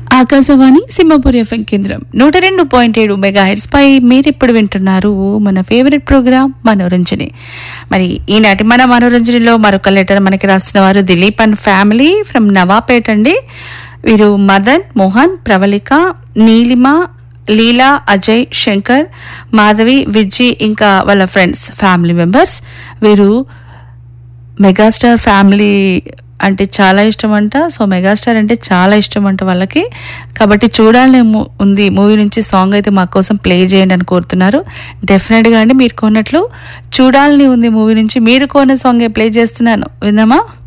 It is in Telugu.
ఆకాశవాణి సింహపూర్ ఎఫ్ఎం కేంద్రం నూట రెండు పాయింట్ ఏడు మెగా హెడ్స్ పై మీరిప్పుడు వింటున్నారు మన ఫేవరెట్ ప్రోగ్రామ్ మనోరంజని మరి ఈనాటి మన మనోరంజనిలో మరొక లెటర్ మనకి రాసిన వారు Dilip and family from Navapet అండి వీరు మదన్ మోహన్ ప్రవళిక నీలిమ లీలా అజయ్ శంకర్ మాధవి విజ్జి ఇంకా వాళ్ళ ఫ్రెండ్స్ ఫ్యామిలీ మెంబర్స్ వీరు మెగాస్టార్ ఫ్యామిలీ అంటే చాలా ఇష్టం అంట సో మెగాస్టార్ అంటే చాలా ఇష్టం అంట వాళ్ళకి కాబట్టి చూడాలని ము- ఉంది మూవీ నుంచి సాంగ్ అయితే మా కోసం ప్లే చేయండి అని కోరుతున్నారు డెఫినెట్గా అండి మీరు కొన్నట్లు చూడాలని ఉంది మూవీ నుంచి మీరు కొన్న సాంగ్ ప్లే చేస్తున్నాను విందామా